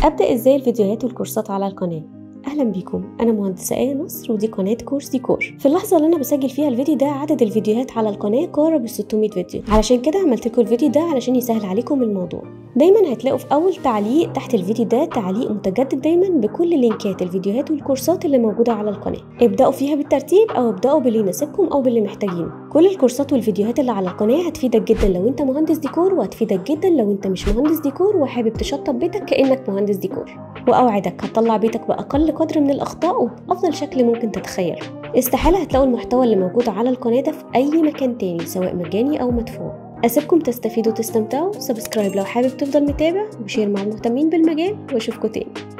ابدا ازاي الفيديوهات والكورسات على القناه اهلا بيكم انا مهندسه ايه نصر ودي قناه كورس ديكور في اللحظه اللي انا بسجل فيها الفيديو ده عدد الفيديوهات على القناه قارب ال 600 فيديو علشان كده عملت لكم الفيديو ده علشان يسهل عليكم الموضوع دايما هتلاقوا في اول تعليق تحت الفيديو ده تعليق متجدد دايما بكل لينكات الفيديوهات والكورسات اللي موجوده على القناه ابداوا فيها بالترتيب او ابداوا باللي يناسبكم او باللي محتاجينه كل الكورسات والفيديوهات اللي على القناه هتفيدك جدا لو انت مهندس ديكور وهتفيدك جدا لو انت مش مهندس ديكور وحابب تشطب بيتك كانك مهندس ديكور واوعدك هتطلع بيتك باقل قدر من الاخطاء وبافضل شكل ممكن تتخيله استحاله هتلاقوا المحتوى اللي موجود على القناه ده في اي مكان تاني سواء مجاني او مدفوع أسيبكم تستفيدوا وتستمتعوا سبسكرايب لو حابب تفضل متابع وشير مع المهتمين بالمجال واشوفكم تاني